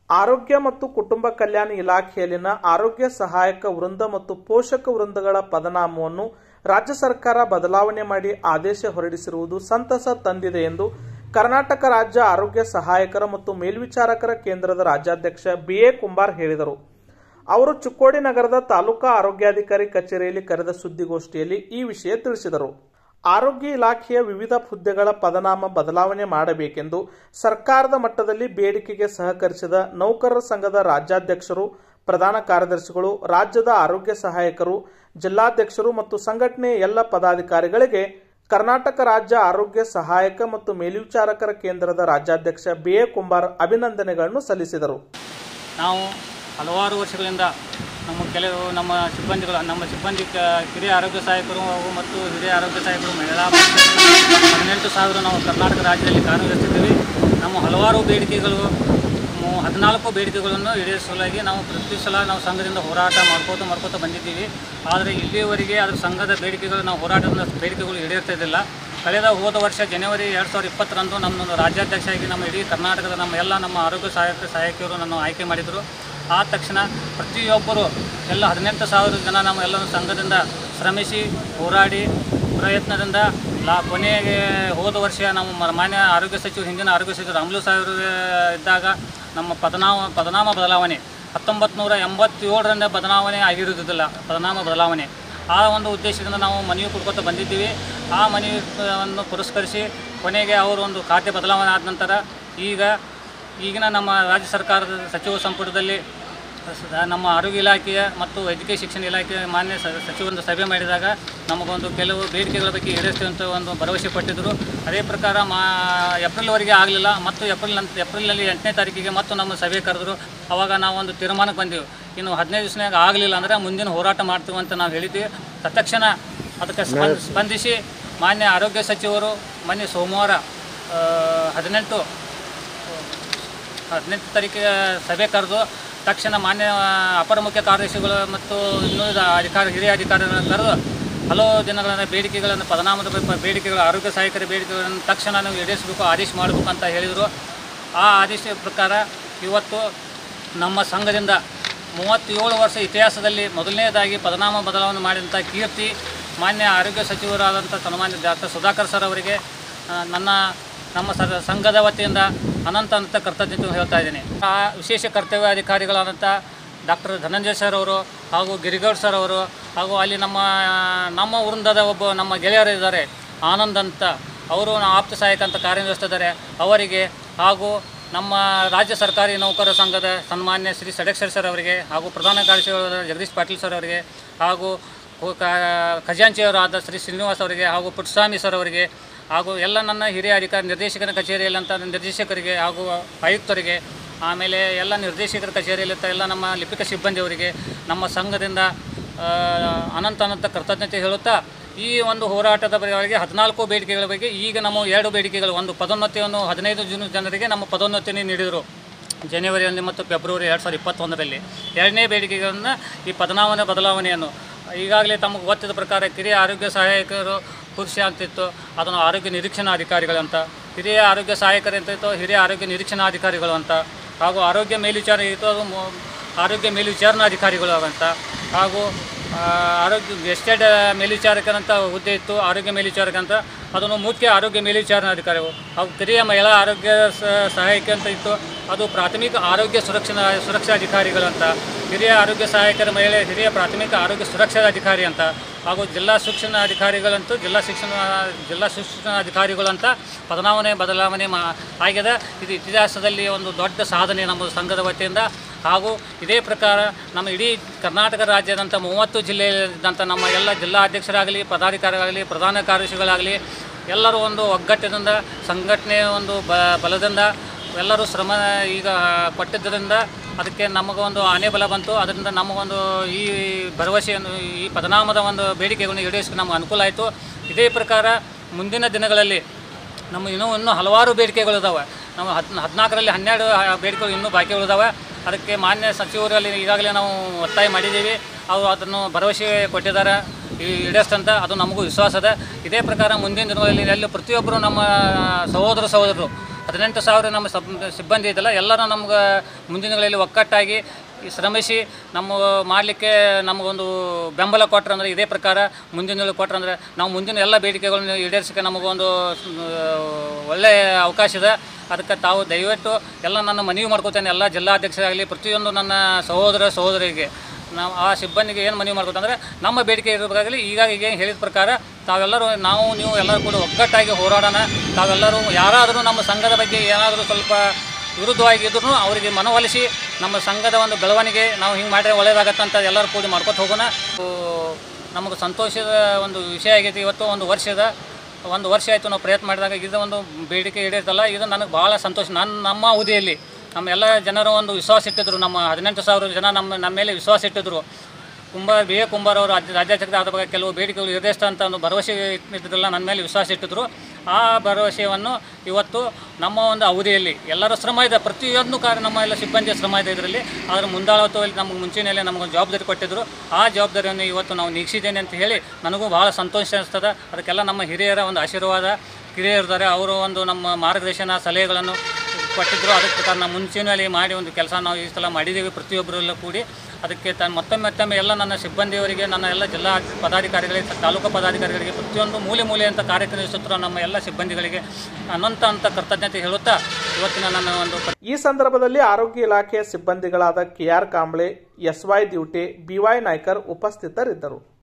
ಆರೋಗ್ಯ ಮತ್ತು ಕುಟುಂಬ ಕಲ್ಯಾಣ ಇಲಾಖೆಯಲ್ಲಿನ ಆರೋಗ್ಯ ಸಹಾಯಕ ವೃಂದ ಮತ್ತು ಪೋಷಕ ವೃಂದಗಳ ಪದನಾಮವನ್ನು ರಾಜ್ಯ ಸರ್ಕಾರ ಬದಲಾವಣೆ ಮಾಡಿ ಆದೇಶ ಹೊರಡಿಸಿರುವುದು ಸಂತಸ ತಂದಿದೆ ಎಂದು ಕರ್ನಾಟಕ ರಾಜ್ಯ ಆರೋಗ್ಯ ಸಹಾಯಕರ ಮತ್ತು ಮೇಲ್ವಿಚಾರಕರ ಕೇಂದ್ರದ ರಾಜ್ಯಾಧ್ಯಕ್ಷ ಬಿಎ ಕುಂಬಾರ್ ಹೇಳಿದರು ಅವರು ಚಿಕ್ಕೋಡಿ ನಗರದ ತಾಲೂಕಾ ಆರೋಗ್ಯಾಧಿಕಾರಿ ಕಚೇರಿಯಲ್ಲಿ ಕರೆದ ಸುದ್ದಿಗೋಷ್ಠಿಯಲ್ಲಿ ಈ ವಿಷಯ ತಿಳಿಸಿದರು ಆರೋಗ್ಯ ಇಲಾಖೆಯ ವಿವಿಧ ಹುದ್ದೆಗಳ ಪದನಾಮ ಬದಲಾವಣೆ ಮಾಡಬೇಕೆಂದು ಸರ್ಕಾರದ ಮಟ್ಟದಲ್ಲಿ ಬೇಡಿಕೆಗೆ ಸಹಕರಿಸಿದ ನೌಕರರ ಸಂಘದ ರಾಜ್ಯಾಧ್ಯಕ್ಷರು ಪ್ರಧಾನ ಕಾರ್ಯದರ್ಶಿಗಳು ರಾಜ್ಯದ ಆರೋಗ್ಯ ಸಹಾಯಕರು ಜಿಲ್ಲಾಧ್ಯಕ್ಷರು ಮತ್ತು ಸಂಘಟನೆಯ ಎಲ್ಲ ಪದಾಧಿಕಾರಿಗಳಿಗೆ ಕರ್ನಾಟಕ ರಾಜ್ಯ ಆರೋಗ್ಯ ಸಹಾಯಕ ಮತ್ತು ಮೇಲ್ವಿಚಾರಕರ ಕೇಂದ್ರದ ರಾಜ್ಯಾಧ್ಯಕ್ಷ ಬಿಎ ಕುಂಬಾರ್ ಅಭಿನಂದನೆಗಳನ್ನು ಸಲ್ಲಿಸಿದರು ನಾವು ಹಲವಾರು ವರ್ಷಗಳಿಂದ ನಮ್ಮ ಕೆಲವು ನಮ್ಮ ಸಿಬ್ಬಂದಿಗಳು ನಮ್ಮ ಸಿಬ್ಬಂದಿ ಕ- ಕಿರಿಯ ಆರೋಗ್ಯ ಸಹಾಯಕರು ಹಾಗೂ ಮತ್ತು ಹಿರಿಯ ಆರೋಗ್ಯ ಸಹಾಯಕರು ಮಹಿಳಾ ಪಂಚಾಯತ್ ಹದಿನೆಂಟು ಸಾವಿರ ನಾವು ಕರ್ನಾಟಕ ರಾಜ್ಯದಲ್ಲಿ ಕಾರ್ಯನಿರ್ವಹಿಸಿದ್ದೀವಿ ನಮ್ಮ ಹಲವಾರು ಬೇಡಿಕೆಗಳು ಮೂ- ಹದಿನಾಲ್ಕು ಬೇಡಿಕೆಗಳನ್ನು ಈಡೇರಿಸಲಾಗಿ ನಾವು ಪ್ರತಿ ಸಲ ನಾವು ಸಂಘದಿಂದ ಹೋರಾಟ ಮಾಡ್ಕೋತ ಮಾಡ್ಕೋತ ಬಂದಿದ್ದೀವಿ ಆದರೆ ಇಲ್ಲಿಯವರೆಗೆ ಅದರ ಸಂಘದ ಬೇಡಿಕೆಗಳು ನಾವು ಹೋರಾಟದ ಬೇಡಿಕೆಗಳು ಈಡೇರ್ತಿದ್ದಿಲ್ಲ ಕಳೆದ ಹೋದ ವರ್ಷ ಜನವರಿ ಎರಡು ಸಾವಿರದ ಇಪ್ಪತ್ತರಂದು ನಮ್ಮನ್ನು ರಾಜ್ಯಾಧ್ಯಕ್ಷರಾಗಿ ನಮ್ಮ ಇಡೀ ಕರ್ನಾಟಕದ ನಮ್ಮ ಎಲ್ಲ ನಮ್ಮ ಆರೋಗ್ಯ ಸಹಾಯಕ ಸಹಾಯಕಿಯರು ನನ್ನ ಆಯ್ಕೆ ಮಾಡಿದರು ಆ ತಕ್ಷಣ ಪ್ರತಿಯೊಬ್ಬರು ಎಲ್ಲ ಹದಿನೆಂಟು ಸಾವಿರ ಜನ ನಮ್ಮ ಎಲ್ಲ ಸಂಘದಿಂದ ಶ್ರಮಿಸಿ ಹೋರಾಡಿ ಪ್ರಯತ್ನದಿಂದ ಲಾ ಕೊನೆಗೆ ಹೋದ ವರ್ಷ ನಮ್ಮ ಮ- ಮಾನ್ಯ ಆರೋಗ್ಯ ಸಚಿವರು ಹಿಂದಿನ ಆರೋಗ್ಯ ಸಚಿವರು ರಾಮಲು ಸಾಹೇಬರು ಇದ್ದಾಗ ನಮ್ಮ ಪದನಾಮ ಪದನಾಮ ಬದಲಾವಣೆ ಹತ್ತೊಂಬತ್ತು ನೂರ ಎಂಬತ್ತೇಳರಿಂದ ಬದಲಾವಣೆ ಆಗಿರುವುದಿಲ್ಲ ಪದನಾಮ ಬದಲಾವಣೆ ಆ ಒಂದು ಉದ್ದೇಶದಿಂದ ನಾವು ಮನವಿ ಕೊಡ್ಕೊತ ಬಂದಿದ್ದೀವಿ ಆ ಮನವಿಯನ್ನು ಪುರಸ್ಕರಿಸಿ ಕೊನೆಗೆ ಅವರು ಒಂದು ಖಾತೆ ಬದಲಾವಣೆ ಆದ ನಂತರ ಈಗ ಈಗಿನ ನಮ್ಮ ರಾಜ್ಯ ಸರ್ಕಾರದ ಸಚಿವ ಸಂಪುಟದಲ್ಲಿ ಸ- ನಮ್ಮ ಆರೋಗ್ಯ ಇಲಾಖೆಯ ಮತ್ತು ವೈದ್ಯಕೀಯ ಶಿಕ್ಷಣ ಇಲಾಖೆಯ ಮಾನ್ಯ ಸ- ಸಚಿವರೊಂದು ಸಭೆ ಮಾಡಿದಾಗ ನಮಗೊಂದು ಕೆಲವು ಬೇಡಿಕೆಗಳ ಬಗ್ಗೆ ಈಡೇರಿಸ್ತೀವಿ ಅಂತ ಒಂದು ಭರವಸೆ ಕೊಟ್ಟಿದ್ದರು ಅದೇ ಪ್ರಕಾರ ಮಾ ಏಪ್ರಿಲ್ವರೆಗೆ ಆಗಲಿಲ್ಲ ಮತ್ತು ಏಪ್ರಿಲ್ ನಂತ ಏಪ್ರಿಲ್ನಲ್ಲಿ ಎಂಟನೇ ತಾರೀಕಿಗೆ ಮತ್ತು ನಮ್ಮ ಸಭೆ ಕರೆದ್ರು ಅವಾಗ ನಾವು ಒಂದು ತೀರ್ಮಾನಕ್ಕೆ ಬಂದೆವು ಇನ್ನು ಹದಿನೈದು ದಿವಸನಾಗ ಆಗಲಿಲ್ಲ ಅಂದರೆ ಮುಂದಿನ ಹೋರಾಟ ಮಾಡ್ತೀವಿ ಅಂತ ನಾವು ಹೇಳಿದ್ವಿ ತತ್ಕ್ಷಣ ಅದಕ್ಕೆ ಸ್ಪಂದ- ಸ್ಪಂದಿಸಿ ಮಾನ್ಯ ಆರೋಗ್ಯ ಸಚಿವರು ಮೊನ್ನೆ ಸೋಮವಾರ ಆ, ಹದಿನೆಂಟು ಹದಿನೆಂಟು ತಾರೀಕಿಗೆ ಸಭೆ ಕರೆದು ತಕ್ಷಣ ಮಾನ್ಯ ಅಪರ ಮುಖ್ಯ ಕಾರ್ಯದರ್ಶಿಗಳು ಮತ್ತು ಇನ್ನುಳಿದ ಅಧಿಕಾರಿ ಹಿರಿಯ ಅಧಿಕಾರಿಗಳನ್ನು ಕರೆದು ಹಲವು ದಿನಗಳ ಬೇಡಿಕೆಗಳನ್ನು ಪದನಾಮದ ಬ- ಬೇಡಿಕೆಗಳು ಆರೋಗ್ಯ ಸಹಾಯಕರ ಬೇಡಿಕೆಗಳನ್ನು ತಕ್ಷಣ ನಾವು ಈಡೇರಿಸಬೇಕು ಆದೇಶ ಮಾಡಬೇಕು ಅಂತ ಹೇಳಿದರು ಆ ಆದೇಶ ಪ್ರಕಾರ ಇವತ್ತು ನಮ್ಮ ಸಂಘದಿಂದ ಮೂವತ್ತೇಳು ವರ್ಷ ಇತಿಹಾಸದಲ್ಲಿ ಮೊದಲನೇದಾಗಿ ಪದನಾಮ ಬದಲಾವಣೆ ಮಾಡಿದಂಥ ಕೀರ್ತಿ ಮಾನ್ಯ ಆರೋಗ್ಯ ಸಚಿವರಾದಂಥ ಸನ್ಮಾನ್ಯ ಡಾಕ್ಟರ್ ಸುಧಾಕರ್ ಸರ್ ಅವರಿಗೆ ಆ, ನನ್ನ ನಮ್ಮ ಸರ್ ಸಂಘದ ವತಿಯಿಂದ ಅನಂತ ಅನಂತ ಕರ್ತಜ್ಞತೆ ಹೇಳ್ತಾ ಇದ್ದೀನಿ ಆ ವಿಶೇಷ ಕರ್ತವ್ಯ ಅಧಿಕಾರಿಗಳಾದಂಥ ಡಾಕ್ಟರ್ ಧನಂಜಯ ಸರ್ ಅವರು ಹಾಗೂ ಗಿರಿಗೌಡ್ ಸರ್ ಅವರು ಹಾಗೂ ಅಲ್ಲಿ ನಮ್ಮ ನಮ್ಮ ವೃಂದದ ಒಬ್ಬ ನಮ್ಮ ಗೆಳೆಯರು ಇದ್ದಾರೆ ಆನಂದ್ ಅಂತ ಅವರು ಆಪ್ತ ಸಹಾಯಕ ಅಂತ ಕಾರ್ಯನಿರ್ವಹಿಸ್ತಿದ್ದಾರೆ ಅವರಿಗೆ ಹಾಗೂ ನಮ್ಮ ರಾಜ್ಯ ಸರ್ಕಾರಿ ನೌಕರರ ಸಂಘದ ಸನ್ಮಾನ್ಯ ಶ್ರೀ ಸಡಕ್ಷರ್ ಸರ್ ಅವರಿಗೆ ಹಾಗೂ ಪ್ರಧಾನ ಕಾರ್ಯದರ್ಶಿಗಳಾದ ಜಗದೀಶ್ ಪಾಟೀಲ್ ಸರ್ ಅವರಿಗೆ ಹಾಗೂ ಕೊ- ಕ- ಖಜಾಂಚಿಯವರಾದ ಶ್ರೀ ಶ್ರೀನಿವಾಸ್ ಅವರಿಗೆ ಹಾಗೂ ಪುಟ್ಟಸ್ವಾಮಿ ಸರ್ ಅವರಿಗೆ ಹಾಗೂ ಎಲ್ಲ ನನ್ನ ಹಿರಿಯ ಅಧಿಕಾರಿ ನಿರ್ದೇಶಕರ ಕಚೇರಿಯಲ್ಲಂತ ನಿರ್ದೇಶಕರಿಗೆ ಹಾಗೂ ಆಯುಕ್ತರಿಗೆ ಆಮೇಲೆ ಎಲ್ಲ ನಿರ್ದೇಶಕರ ಕಚೇರಿಯಲ್ಲಿರ್ತ ಎಲ್ಲ ನಮ್ಮ ಲಿಪಿಕ ಸಿಬ್ಬಂದಿಯವರಿಗೆ ನಮ್ಮ ಸಂಘದಿಂದ ಆ, ಅನಂತ ಅನಂತ ಕೃತಜ್ಞತೆ ಹೇಳುತ್ತಾ ಈ ಒಂದು ಹೋರಾಟದ ಬಗೆಗೆ ಹದಿನಾಲ್ಕು ಬೇಡಿಕೆಗಳ ಬಗ್ಗೆ ಈಗ ನಮ್ಮ ಎರಡು ಬೇಡಿಕೆಗಳು ಒಂದು ಪದೋನ್ನತಿಯನ್ನು ಹದಿನೈದು ಜೂನ್ ಜನರಿಗೆ ನಮ್ಮ ಪದೋನ್ನತಿಯನ್ನು ನೀಡಿದರು ಜನವರಿಯಲ್ಲಿ ಮತ್ತು ಫೆಬ್ರವರಿ ಎರಡು ಸಾವಿರದ ಇಪ್ಪತ್ತೊಂದರಲ್ಲಿ ಎರಡನೇ ಬೇಡಿಕೆಗಳನ್ನು ಈ ಪದನಾಮನ ಬದಲಾವಣೆಯನ್ನು ಈಗಾಗಲೇ ತಮಗೆ ಗೊತ್ತಿದ್ದ ಪ್ರಕಾರ ಕಿರಿಯ ಆರೋಗ್ಯ ಸಹಾಯಕರು ಪುರುಷ ಅಂತಿತ್ತು ಅದನ್ನು ಆರೋಗ್ಯ ನಿರೀಕ್ಷಣಾಧಿಕಾರಿಗಳಂತ ಹಿರಿಯ ಆರೋಗ್ಯ ಸಹಾಯಕರು ಅಂತ ಇತ್ತು ಹಿರಿಯ ಆರೋಗ್ಯ ನಿರೀಕ್ಷಣಾಧಿಕಾರಿಗಳು ಅಂತ ಹಾಗೂ ಆರೋಗ್ಯ ಮೇಲ್ವಿಚಾರಣೆ ಇತ್ತು ಅದು ಮು- ಆರೋಗ್ಯ ಮೇಲ್ವಿಚಾರಣಾಧಿಕಾರಿಗಳು ಅಂತ ಹಾಗೂ ಆ, ಆರೋಗ್ಯ ಗೆಸ್ಟೆಡ್ ಮೇಲ್ವಿಚಾರಕರಂತ ಹುದ್ದೆ ಇತ್ತು ಆರೋಗ್ಯ ಮೇಲ್ವಿಚಾರಕ ಅಂತ ಅದನ್ನು ಮುಖ್ಯ ಆರೋಗ್ಯ ಮೇಲ್ವಿಚಾರಣಾಧಿಕಾರಿಗಳು ಹಾಗೂ ಕಿರಿಯ ಮಹಿಳಾ ಆರೋಗ್ಯ ಸ- ಸಹಾಯಕಿ ಅಂತ ಇತ್ತು ಅದು ಪ್ರಾಥಮಿಕ ಆರೋಗ್ಯ ಸುರಕ್ಷಣಾ ಸುರಕ್ಷಾಧಿಕಾರಿಗಳು ಅಂತ ಹಿರಿಯ ಆರೋಗ್ಯ ಸಹಾಯಕರ ಮಹಿಳೆ ಹಿರಿಯ ಪ್ರಾಥಮಿಕ ಆರೋಗ್ಯ ಸುರಕ್ಷಾಧಿಕಾರಿ ಅಂತ ಹಾಗೂ ಜಿಲ್ಲಾ ಶಿಕ್ಷಣ ಅಧಿಕಾರಿಗಳಂತೂ ಜಿಲ್ಲಾ ಶಿಕ್ಷಣ ಜಿಲ್ಲಾ ಶಿಕ್ಷಣಾಧಿಕಾರಿಗಳು ಅಂತ ಪದನಾಮನೆ ಬದಲಾವಣೆ ಮಾ ಆಗಿದೆ ಇದು ಇತಿಹಾಸದಲ್ಲಿ ಒಂದು ದೊಡ್ಡ ಸಾಧನೆ ನಮ್ಮ ಸಂಘದ ವತಿಯಿಂದ ಹಾಗೂ ಇದೇ ಪ್ರಕಾರ ನಮ್ಮ ಇಡೀ ಕರ್ನಾಟಕ ರಾಜ್ಯದಂಥ ಮೂವತ್ತು ಜಿಲ್ಲೆಯಲ್ಲಿದ್ದಂಥ ನಮ್ಮ ಎಲ್ಲ ಜಿಲ್ಲಾ ಅಧ್ಯಕ್ಷರಾಗಲಿ ಪದಾಧಿಕಾರಿಗಳಾಗಲಿ ಪ್ರಧಾನ ಕಾರ್ಯದರ್ಶಿಗಳಾಗಲಿ ಎಲ್ಲರೂ ಒಂದು ಒಗ್ಗಟ್ಟಿನಿಂದ ಸಂಘಟನೆಯ ಒಂದು ಬ ಬಲದಿಂದ ಎಲ್ಲರೂ ಶ್ರಮ ಈಗ ಕೊಟ್ಟಿದ್ದರಿಂದ ಅದಕ್ಕೆ ನಮಗೊಂದು ಆನೆ ಬಲ ಬಂತು ಅದರಿಂದ ನಮಗೊಂದು ಈ ಭರವಸೆಯನ್ನು ಈ ಪದನಾಮದ ಒಂದು ಬೇಡಿಕೆಗಳನ್ನು ಈಡೇರಿಸಕ್ಕೆ ನಮ್ಗೆ ಅನುಕೂಲ ಆಯಿತು ಇದೇ ಪ್ರಕಾರ ಮುಂದಿನ ದಿನಗಳಲ್ಲಿ ನಮ್ಮ ಇನ್ನೂ ಇನ್ನೂ ಹಲವಾರು ಬೇಡಿಕೆಗಳಿದಾವೆ ನಾವು ಹದ್ ಹದಿನಾಲ್ಕರಲ್ಲಿ ಹನ್ನೆರಡು ಆ, ಬೇಡಿಕೆಗಳು ಇನ್ನೂ ಬಾಕಿ ಉಳಿದಾವೆ ಅದಕ್ಕೆ ಮಾನ್ಯ ಸಚಿವರಲ್ಲಿ ಈಗಾಗಲೇ ನಾವು ಒತ್ತಾಯ ಮಾಡಿದ್ದೀವಿ ಅವರು ಅದನ್ನು ಭರವಸೆ ಕೊಟ್ಟಿದ್ದಾರೆ ಈ ಈಡೇರಿಸ್ತಂತ ಅದು ನಮಗೂ ವಿಶ್ವಾಸ ಇದೆ ಇದೇ ಪ್ರಕಾರ ಮುಂದಿನ ದಿನಗಳಲ್ಲಿ ಎಲ್ಲಿ ಪ್ರತಿಯೊಬ್ಬರು ನಮ್ಮ ಸಹೋದರ ಸಹೋದರರು ಹದಿನೆಂಟು ಸಾವಿರ ನಮ್ಮ ಸಬ್ ಸಿಬ್ಬಂದಿ ಇದೆಲ್ಲ ಎಲ್ಲರೂ ನಮ್ಗೆ ಮುಂದಿನ ದಿನಗಳಲ್ಲಿ ಒಕ್ಕಟ್ಟಾಗಿ ಈ ಶ್ರಮಿಸಿ ನಮ್ಮ ಮಾಡಲಿಕ್ಕೆ ನಮಗೊಂದು ಬೆಂಬಲ ಕೊಟ್ರೆ ಅಂದರೆ ಇದೇ ಪ್ರಕಾರ ಮುಂದಿನ ದಿನ ಕೊಟ್ರೆ ಅಂದರೆ ನಾವು ಮುಂದಿನ ಎಲ್ಲ ಬೇಡಿಕೆಗಳನ್ನು ಈಡೇರಿಸಕ್ಕೆ ನಮಗೊಂದು ಆ, ಒಳ್ಳೆಯ ಅವಕಾಶ ಇದೆ ಅದಕ್ಕೆ ತಾವು ದಯವಿಟ್ಟು ಎಲ್ಲ ನನ್ನ ಮನವಿ ಮಾಡ್ಕೋತೇನೆ ಎಲ್ಲ ಜಿಲ್ಲಾಧ್ಯಕ್ಷರಾಗಲಿ ಪ್ರತಿಯೊಂದು ನನ್ನ ಸಹೋದರ ಸಹೋದರಿಗೆ ನಾವು ಆ ಸಿಬ್ಬಂದಿಗೆ ಏನು ಮನವಿ ಮಾಡ್ಕೊತಂದ್ರೆ ನಮ್ಮ ಬೇಡಿಕೆ ಇರಬೇಕಾಗಲಿ ಈಗ ಈಗ ಹೇಳಿದ ಪ್ರಕಾರ ತಾವೆಲ್ಲರೂ ನಾವು ನೀವು ಎಲ್ಲರೂ ಕೂಡ ಒಗ್ಗಟ್ಟಾಗಿ ಹೋರಾಡೋಣ ತಾವೆಲ್ಲರೂ ಯಾರಾದರೂ ನಮ್ಮ ಸಂಘದ ಬಗ್ಗೆ ಏನಾದರೂ ಸ್ವಲ್ಪ ವಿರುದ್ಧವಾಗಿದ್ರೂ ಅವರಿಗೆ ಮನವೊಲಿಸಿ ನಮ್ಮ ಸಂಘದ ಒಂದು ಬೆಳವಣಿಗೆ ನಾವು ಹಿಂಗೆ ಮಾಡಿದ್ರೆ ಒಳ್ಳೇದಾಗತ್ತಂತ ಎಲ್ಲರೂ ಕೂಡಿ ಮಾಡ್ಕೊತ ಹೋಗೋಣ ಇದು ನಮಗೆ ಸಂತೋಷದ ಒಂದು ವಿಷಯ ಆಗೈತಿ ಇವತ್ತು ಒಂದು ವರ್ಷದ ಒಂದು ವರ್ಷ ಆಯಿತು ನಾವು ಪ್ರಯತ್ನ ಮಾಡಿದಾಗ ಇದು ಒಂದು ಬೇಡಿಕೆ ಈಡೇರ್ತಲ್ಲ ಇದು ನನಗೆ ಭಾಳ ಸಂತೋಷ ನನ್ನ ನಮ್ಮ ಅವಧಿಯಲ್ಲಿ ನಮ್ಮ ಎಲ್ಲ ಜನರು ಒಂದು ವಿಶ್ವಾಸ ಇಟ್ಟಿದ್ರು ನಮ್ಮ ಹದಿನೆಂಟು ಸಾವಿರ ಜನ ನಮ್ಮ ನಮ್ಮ ಮೇಲೆ ವಿಶ್ವಾಸ ಇಟ್ಟಿದ್ರು ಕುಂಬಾರ್ ಬಿ ಎ ಕುಂಬಾರ್ ಅವರು ರಾಜ್ಯ ರಾಜ್ಯಾಧ್ಯಕ್ಷ ಆದ ಬಗ್ಗೆ ಕೆಲವು ಬೇಡಿಕೆಗಳು ಈಡೇರಿಸ್ತ ಅಂತ ಒಂದು ಭರವಸೆ ಇಟ್ಟಿದ್ರಲ್ಲ ನನ್ನ ಮೇಲೆ ವಿಶ್ವಾಸ ಇಟ್ಟಿದ್ರು ಆ ಭರವಸೆಯನ್ನು ಇವತ್ತು ನಮ್ಮ ಒಂದು ಅವಧಿಯಲ್ಲಿ ಎಲ್ಲರ ಶ್ರಮ ಇದೆ ಪ್ರತಿಯೊಂದು ಕಾರ್ಯ ನಮ್ಮ ಎಲ್ಲ ಸಿಬ್ಬಂದಿಯ ಶ್ರಮ ಇದೆ ಇದರಲ್ಲಿ ಆದರೆ ಮುಂದಾಳತ್ವದಲ್ಲಿ ನಮಗೆ ಮುಂಚಿನಲ್ಲಿ ನಮಗೊಂದು ಜವಾಬ್ದಾರಿ ಕೊಟ್ಟಿದ್ದರು ಆ ಜವಾಬ್ದಾರಿಯನ್ನು ಇವತ್ತು ನಾವು ನೀಗಿಸಿದ್ದೇನೆ ಅಂತ ಹೇಳಿ ನನಗೂ ಭಾಳ ಸಂತೋಷ ಅನಿಸ್ತದೆ ಅದಕ್ಕೆಲ್ಲ ನಮ್ಮ ಹಿರಿಯರ ಒಂದು ಆಶೀರ್ವಾದ ಹಿರಿಯರಿದ್ದಾರೆ ಅವರು ಒಂದು ನಮ್ಮ ಮಾರ್ಗದರ್ಶನ ಸಲಹೆಗಳನ್ನು ಕೊಟ್ಟಿದ್ದರು ಅದಕ್ಕೆ ಪ್ರಕಾರ ನಾವು ಮುಂಚಿನಲ್ಲಿ ಮಾಡಿ ಒಂದು ಕೆಲಸ ನಾವು ಈ ಸಲ ಮಾಡಿದ್ದೀವಿ ಪ್ರತಿಯೊಬ್ಬರೆಲ್ಲ ಕೂಡಿ ಅದಕ್ಕೆ ತಾನು ಮತ್ತೊಮ್ಮೆ ಮತ್ತೊಮ್ಮೆ ಎಲ್ಲ ನನ್ನ ಸಿಬ್ಬಂದಿಯವರಿಗೆ ನನ್ನ ಎಲ್ಲ ಜಿಲ್ಲಾ ಪದಾಧಿಕಾರಿಗಳಿಗೆ ತಾಲೂಕು ಪದಾಧಿಕಾರಿಗಳಿಗೆ ಪ್ರತಿಯೊಂದು ಮೂಲೆ ಮೂಲೆ ಅಂತ ಕಾರ್ಯನಿರ್ವಹಿಸುತ್ತಿರುವ ನಮ್ಮ ಎಲ್ಲ ಸಿಬ್ಬಂದಿಗಳಿಗೆ ಅನಂತ ಅಂತ ಕೃತಜ್ಞತೆ ಹೇಳುತ್ತಾ ಇವತ್ತಿನ ನನ್ನ ಒಂದು ಈ ಸಂದರ್ಭದಲ್ಲಿ ಆರೋಗ್ಯ ಇಲಾಖೆಯ ಸಿಬ್ಬಂದಿಗಳಾದ K R Kamble S Y Divate B Y Naikar ಉಪಸ್ಥಿತರಿದ್ದರು